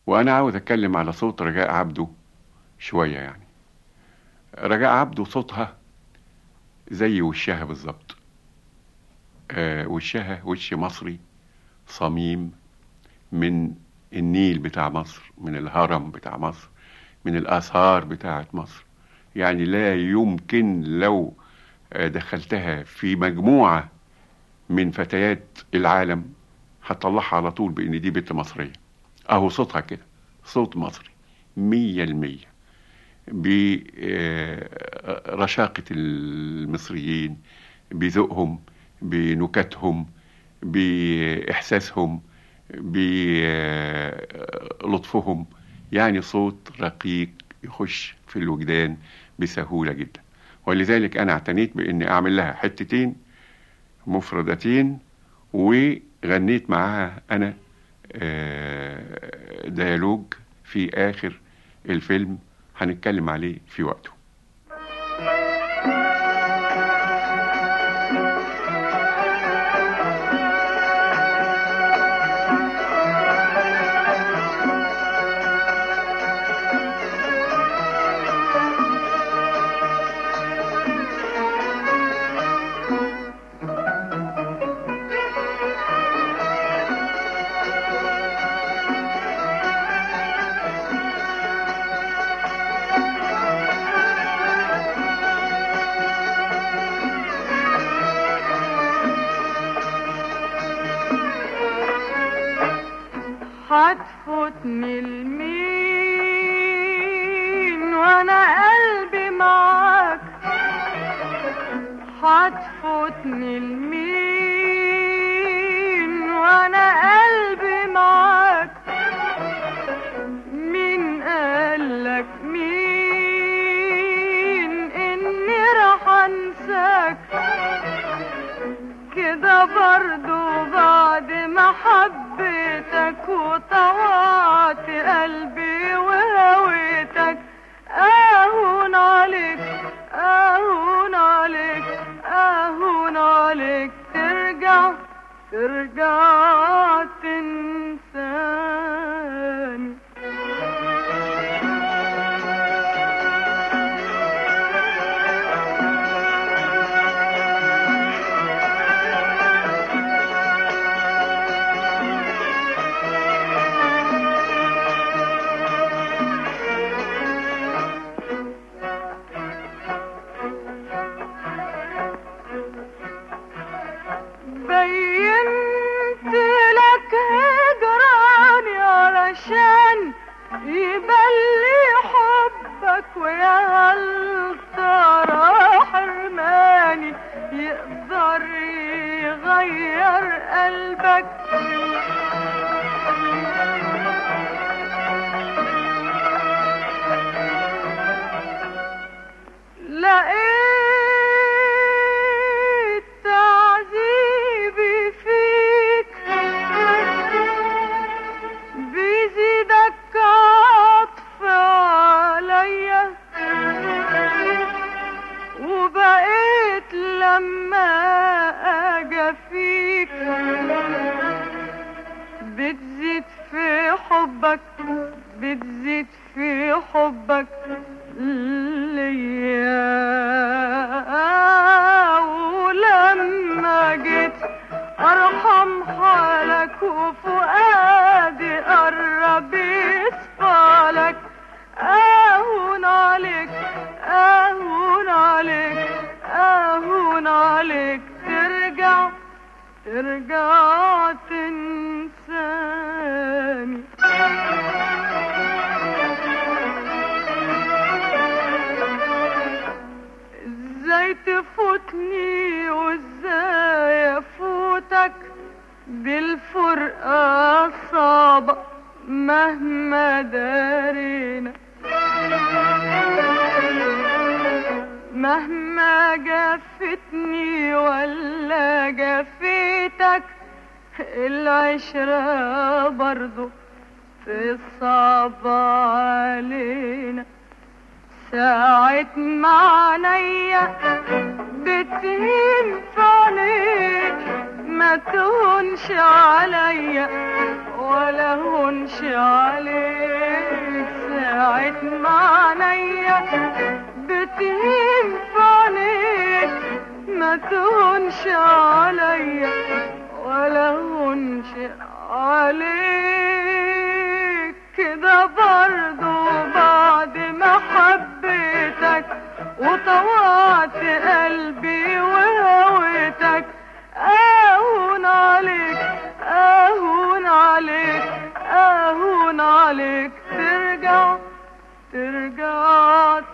وأنا عاوز أتكلم على صوت رجاء عبده شوية يعني رجاء عبده صوتها زي وشها بالظبط آه وشها وش مصري صميم من النيل بتاع مصر من الهرم بتاع مصر من الآثار بتاعة مصر يعني لا يمكن لو دخلتها في مجموعة من فتيات العالم هتطلعها على طول بإن دي بنت مصرية أهو صوتها كده صوت مصري مية المية برشاقة المصريين بذوقهم بنكتهم بإحساسهم بلطفهم يعني صوت رقيق يخش في الوجدان بسهولة جدا ولذلك أنا اعتنيت بإني أعمل لها حتتين مفردتين وغنيت معاها أنا ديالوج في آخر الفيلم هنتكلم عليه في وقته هتفوتني المين وانا قلبي معاك هتفوتني المين وانا قلبي معاك مين قالك مين اني راح انساك كده برضو بعد ما حبيتك وطوعت قلبي وهويتك اهون عليك اهون عليك اهون عليك ترجع ترجع تنساني بينت لك هجراني علشان يبلي حبك ويا هل ترى حرماني يقدر يغير قلبك لقيت تعذيبي فيك بيزيدك عطف عليا وبقيت لما اجي فيك بتزيد في حبك بتزيد في حبك ليا ولما جيت ارحم حالك وفؤادي قرب يصفالك اهون عليك اهون عليك اهون عليك ترجع ترجع تنساني ازاي تفوتني وازاي افوتك بالفرقة صعبة مهما دارينا مهما جفتني ولا جفيتك العشرة برضو تصعب علينا ساعة ما عينيا بتهين في عليك ما تهونش عليا ولا هونش عليك ساعة ما عينيا بتهيم في عينيك ما تهونش عليا ولا هونش عليك كده برضو بعد ما حبيتك وطوعت قلبي وهويتك اهون عليك اهون عليك اهون عليك ترجع ترجع